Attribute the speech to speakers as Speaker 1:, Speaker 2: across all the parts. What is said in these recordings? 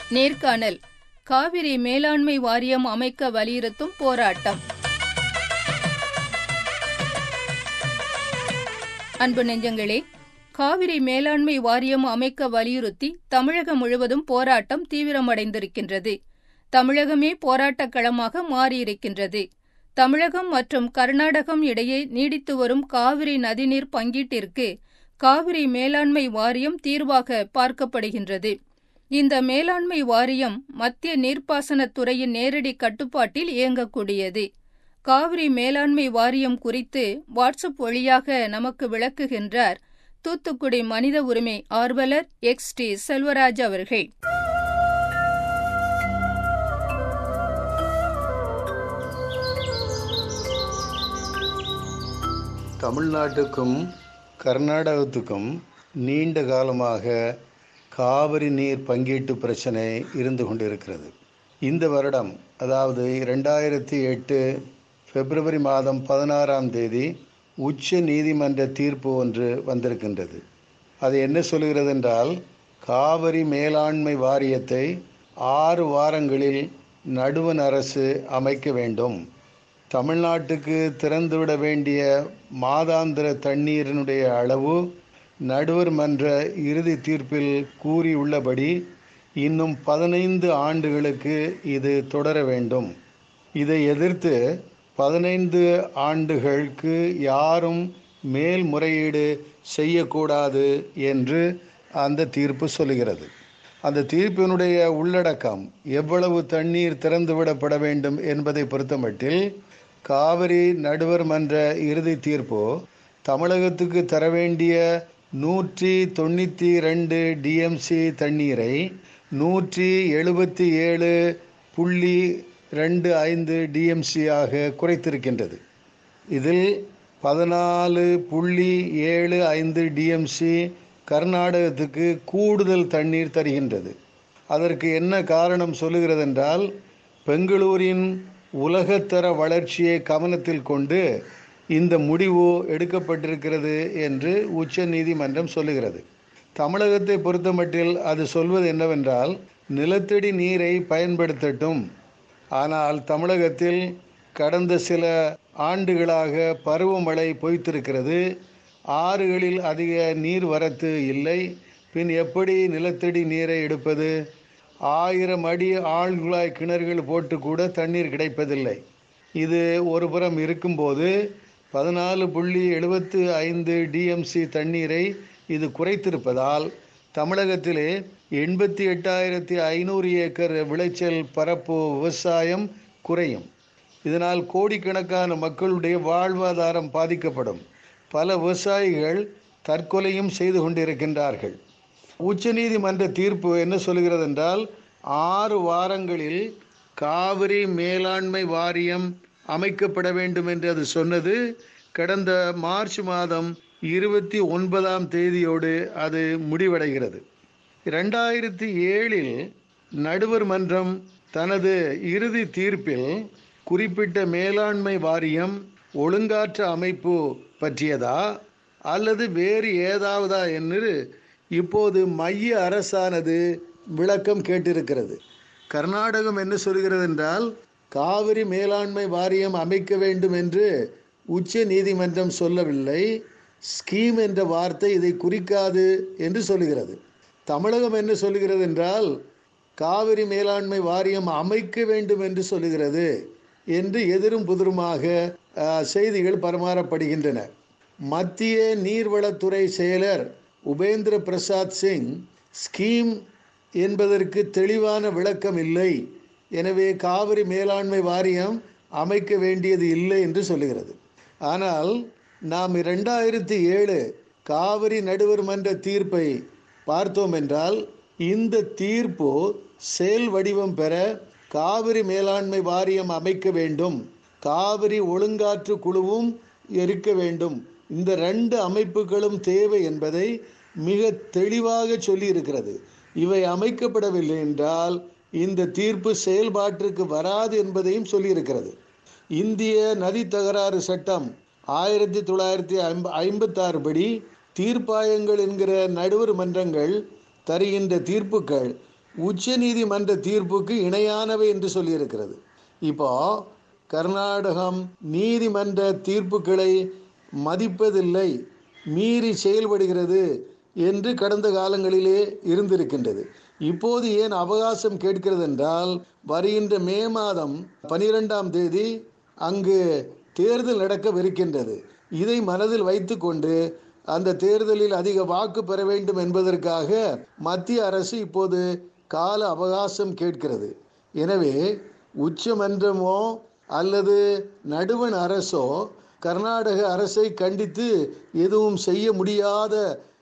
Speaker 1: நேர்காணல் காவிரி மேலாண்மை வாரியம் அமைக்க வலியுறுத்தும் போராட்டம் அன்பு நெஞ்சங்களே காவிரி மேலாண்மை வாரியம் அமைக்க வலியுறுத்தி தமிழகம் முழுவதும் போராட்டம் தீவிரமடைந்திருக்கின்றது தமிழகமே போராட்டக் களமாக மாறியிருக்கின்றது தமிழகம் மற்றும் கர்நாடகம் இடையே நீடித்து வரும் காவிரி நதிநீர் பங்கீட்டிற்கு காவிரி மேலாண்மை வாரியம் தீர்வாக பார்க்கப்படுகின்றது இந்த மேலாண்மை வாரியம் மத்திய நீர்ப்பாசனத் துறையின் நேரடி கட்டுப்பாட்டில் இயங்கக்கூடியது காவிரி மேலாண்மை வாரியம் குறித்து வாட்ஸ்அப் வழியாக நமக்கு விளக்குகின்றார் தூத்துக்குடி மனித உரிமை ஆர்வலர் எக்ஸ் டி செல்வராஜ் அவர்கள்
Speaker 2: தமிழ்நாட்டுக்கும் கர்நாடகத்துக்கும் நீண்ட காலமாக காவிரி நீர் பங்கீட்டு பிரச்சனை இருந்து கொண்டிருக்கிறது இந்த வருடம் அதாவது ரெண்டாயிரத்தி எட்டு பிப்ரவரி மாதம் பதினாறாம் தேதி உச்ச நீதிமன்ற தீர்ப்பு ஒன்று வந்திருக்கின்றது அது என்ன சொல்கிறது என்றால் காவிரி மேலாண்மை வாரியத்தை ஆறு வாரங்களில் நடுவன் அரசு அமைக்க வேண்டும் தமிழ்நாட்டுக்கு திறந்துவிட வேண்டிய மாதாந்திர தண்ணீரினுடைய அளவு நடுவர் மன்ற இறுதி தீர்ப்பில் கூறியுள்ளபடி இன்னும் பதினைந்து ஆண்டுகளுக்கு இது தொடர வேண்டும் இதை எதிர்த்து பதினைந்து ஆண்டுகளுக்கு யாரும் மேல்முறையீடு செய்யக்கூடாது என்று அந்த தீர்ப்பு சொல்லுகிறது அந்த தீர்ப்பினுடைய உள்ளடக்கம் எவ்வளவு தண்ணீர் திறந்துவிடப்பட வேண்டும் என்பதை பொறுத்தமட்டில் காவிரி நடுவர் மன்ற இறுதி தீர்ப்பு தமிழகத்துக்கு தர வேண்டிய நூற்றி தொண்ணூற்றி ரெண்டு டிஎம்சி தண்ணீரை நூற்றி எழுபத்தி ஏழு புள்ளி ரெண்டு ஐந்து டிஎம்சியாக குறைத்திருக்கின்றது இதில் பதினாலு புள்ளி ஏழு ஐந்து டிஎம்சி கர்நாடகத்துக்கு கூடுதல் தண்ணீர் தருகின்றது அதற்கு என்ன காரணம் சொல்லுகிறது என்றால் பெங்களூரின் உலகத்தர வளர்ச்சியை கவனத்தில் கொண்டு இந்த முடிவு எடுக்கப்பட்டிருக்கிறது என்று உச்ச நீதிமன்றம் சொல்லுகிறது தமிழகத்தை பொறுத்தமட்டில் அது சொல்வது என்னவென்றால் நிலத்தடி நீரை பயன்படுத்தட்டும் ஆனால் தமிழகத்தில் கடந்த சில ஆண்டுகளாக பருவமழை பொய்த்திருக்கிறது ஆறுகளில் அதிக நீர் வரத்து இல்லை பின் எப்படி நிலத்தடி நீரை எடுப்பது ஆயிரம் அடி ஆழ்குழாய் கிணறுகள் போட்டு கூட தண்ணீர் கிடைப்பதில்லை இது ஒரு புறம் இருக்கும்போது பதினாலு புள்ளி எழுபத்து ஐந்து டிஎம்சி தண்ணீரை இது குறைத்திருப்பதால் தமிழகத்திலே எண்பத்தி எட்டாயிரத்தி ஐநூறு ஏக்கர் விளைச்சல் பரப்பு விவசாயம் குறையும் இதனால் கோடிக்கணக்கான மக்களுடைய வாழ்வாதாரம் பாதிக்கப்படும் பல விவசாயிகள் தற்கொலையும் செய்து கொண்டிருக்கின்றார்கள் உச்சநீதிமன்ற தீர்ப்பு என்ன சொல்கிறது என்றால் ஆறு வாரங்களில் காவிரி மேலாண்மை வாரியம் அமைக்கப்பட வேண்டும் என்று அது சொன்னது கடந்த மார்ச் மாதம் இருபத்தி ஒன்பதாம் தேதியோடு அது முடிவடைகிறது ரெண்டாயிரத்தி ஏழில் நடுவர் மன்றம் தனது இறுதி தீர்ப்பில் குறிப்பிட்ட மேலாண்மை வாரியம் ஒழுங்காற்ற அமைப்பு பற்றியதா அல்லது வேறு ஏதாவதா என்று இப்போது மைய அரசானது விளக்கம் கேட்டிருக்கிறது கர்நாடகம் என்ன சொல்கிறது என்றால் காவிரி மேலாண்மை வாரியம் அமைக்க வேண்டும் என்று உச்ச நீதிமன்றம் சொல்லவில்லை ஸ்கீம் என்ற வார்த்தை இதை குறிக்காது என்று சொல்லுகிறது தமிழகம் என்ன சொல்லுகிறது என்றால் காவிரி மேலாண்மை வாரியம் அமைக்க வேண்டும் என்று சொல்லுகிறது என்று எதிரும் புதிருமாக செய்திகள் பரிமாறப்படுகின்றன மத்திய நீர்வளத்துறை செயலர் உபேந்திர பிரசாத் சிங் ஸ்கீம் என்பதற்கு தெளிவான விளக்கம் இல்லை எனவே காவிரி மேலாண்மை வாரியம் அமைக்க வேண்டியது இல்லை என்று சொல்லுகிறது ஆனால் நாம் இரண்டாயிரத்தி ஏழு காவிரி நடுவர் மன்ற தீர்ப்பை பார்த்தோம் என்றால் இந்த தீர்ப்பு செயல் வடிவம் பெற காவிரி மேலாண்மை வாரியம் அமைக்க வேண்டும் காவிரி ஒழுங்காற்று குழுவும் இருக்க வேண்டும் இந்த ரெண்டு அமைப்புகளும் தேவை என்பதை மிக தெளிவாக சொல்லி இருக்கிறது இவை அமைக்கப்படவில்லை என்றால் இந்த தீர்ப்பு செயல்பாட்டிற்கு வராது என்பதையும் சொல்லியிருக்கிறது இந்திய நதி தகராறு சட்டம் ஆயிரத்தி தொள்ளாயிரத்தி ஐம்ப ஐம்பத்தாறு படி தீர்ப்பாயங்கள் என்கிற நடுவர் மன்றங்கள் தருகின்ற தீர்ப்புகள் உச்ச நீதிமன்ற தீர்ப்புக்கு இணையானவை என்று சொல்லியிருக்கிறது இப்போ கர்நாடகம் நீதிமன்ற தீர்ப்புகளை மதிப்பதில்லை மீறி செயல்படுகிறது என்று கடந்த காலங்களிலே இருந்திருக்கின்றது இப்போது ஏன் அவகாசம் கேட்கிறது என்றால் வருகின்ற மே மாதம் பனிரெண்டாம் தேதி அங்கு தேர்தல் நடக்கவிருக்கின்றது இதை மனதில் வைத்துக்கொண்டு அந்த தேர்தலில் அதிக வாக்கு பெற வேண்டும் என்பதற்காக மத்திய அரசு இப்போது கால அவகாசம் கேட்கிறது எனவே உச்சமன்றமோ அல்லது நடுவண் அரசோ கர்நாடக அரசை கண்டித்து எதுவும் செய்ய முடியாத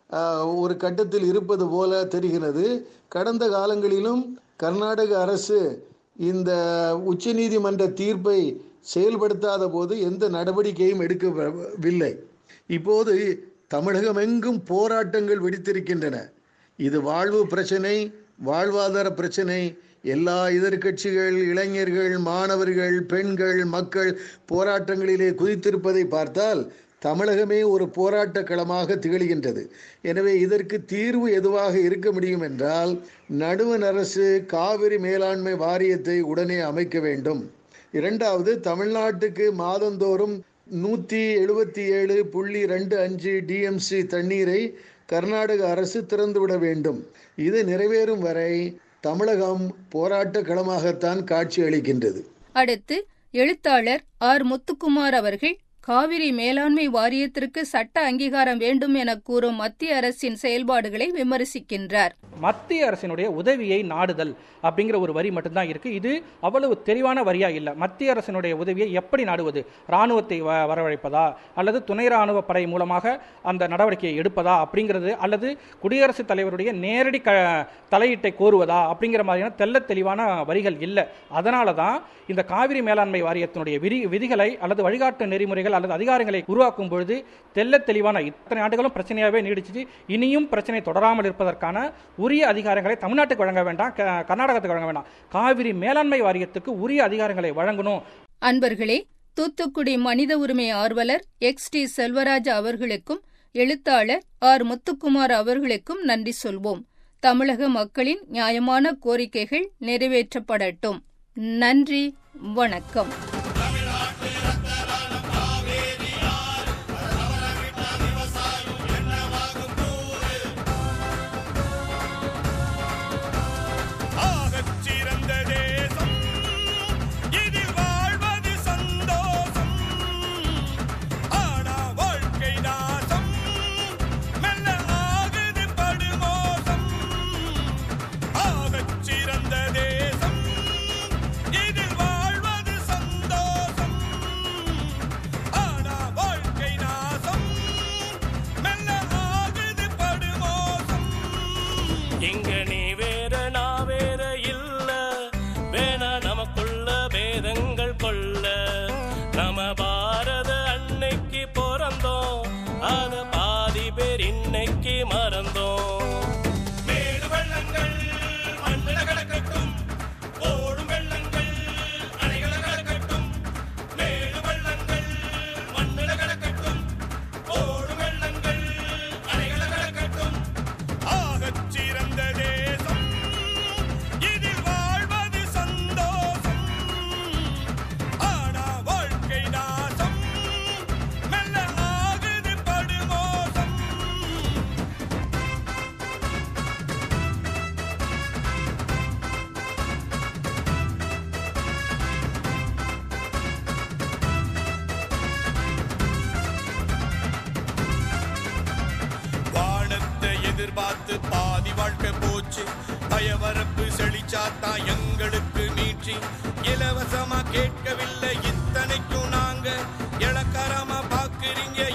Speaker 2: ஒரு கட்டத்தில் இருப்பது போல தெரிகிறது கடந்த காலங்களிலும் கர்நாடக அரசு இந்த உச்சநீதிமன்ற தீர்ப்பை செயல்படுத்தாத போது எந்த நடவடிக்கையும் எடுக்கவில்லை இப்போது தமிழகமெங்கும் போராட்டங்கள் வெடித்திருக்கின்றன இது வாழ்வு பிரச்சனை வாழ்வாதார பிரச்சனை எல்லா எதிர்கட்சிகள் இளைஞர்கள் மாணவர்கள் பெண்கள் மக்கள் போராட்டங்களிலே குதித்திருப்பதை பார்த்தால் தமிழகமே ஒரு போராட்ட களமாக திகழ்கின்றது எனவே இதற்கு தீர்வு எதுவாக இருக்க முடியும் என்றால் நடுவண் அரசு காவிரி மேலாண்மை வாரியத்தை உடனே அமைக்க வேண்டும் இரண்டாவது தமிழ்நாட்டுக்கு மாதந்தோறும் நூற்றி எழுபத்தி ஏழு புள்ளி ரெண்டு அஞ்சு டிஎம்சி தண்ணீரை கர்நாடக அரசு திறந்துவிட வேண்டும் இது நிறைவேறும் வரை தமிழகம் போராட்ட களமாகத்தான் காட்சி அளிக்கின்றது
Speaker 1: அடுத்து எழுத்தாளர் ஆர் முத்துக்குமார் அவர்கள் காவிரி மேலாண்மை வாரியத்திற்கு சட்ட அங்கீகாரம் வேண்டும் என கூறும் மத்திய அரசின் செயல்பாடுகளை விமர்சிக்கின்றார்
Speaker 3: மத்திய அரசினுடைய உதவியை நாடுதல் அப்படிங்கிற ஒரு வரி மட்டும்தான் இருக்கு இது அவ்வளவு தெளிவான வரியா இல்லை மத்திய அரசினுடைய உதவியை எப்படி நாடுவது ராணுவத்தை வரவழைப்பதா அல்லது துணை ராணுவ படை மூலமாக அந்த நடவடிக்கையை எடுப்பதா அப்படிங்கிறது அல்லது குடியரசுத் தலைவருடைய நேரடி க தலையீட்டை கோருவதா அப்படிங்கிற மாதிரியான தெல்ல தெளிவான வரிகள் இல்லை அதனால தான் இந்த காவிரி மேலாண்மை வாரியத்தினுடைய விதி விதிகளை அல்லது வழிகாட்டு நெறிமுறைகள் அல்லது அதிகாரங்களை உருவாக்கும் பொழுது தெல்ல தெளிவான இத்தனை ஆண்டுகளும் பிரச்சனையாகவே நீடிச்சு இனியும் பிரச்சனை தொடராமல் இருப்பதற்கான உரிய அதிகாரங்களை தமிழ்நாட்டுக்கு வழங்க வேண்டாம் கர்நாடகத்துக்கு வழங்க வேண்டாம் காவிரி மேலாண்மை வாரியத்துக்கு உரிய அதிகாரங்களை வழங்கணும்
Speaker 1: அன்பர்களே தூத்துக்குடி மனித உரிமை ஆர்வலர் எக்ஸ் டி செல்வராஜ் அவர்களுக்கும் எழுத்தாளர் ஆர் முத்துக்குமார் அவர்களுக்கும் நன்றி சொல்வோம் தமிழக மக்களின் நியாயமான கோரிக்கைகள் நிறைவேற்றப்படட்டும் நன்றி வணக்கம்
Speaker 4: எதிர்பார்த்து பாதி வாழ்க்கை போச்சு பயவரப்பு செழிச்சாத்தான் எங்களுக்கு மீட்சி இலவசமா கேட்கவில்லை இத்தனைக்கும் நாங்க இளக்காரமா பாக்குறீங்க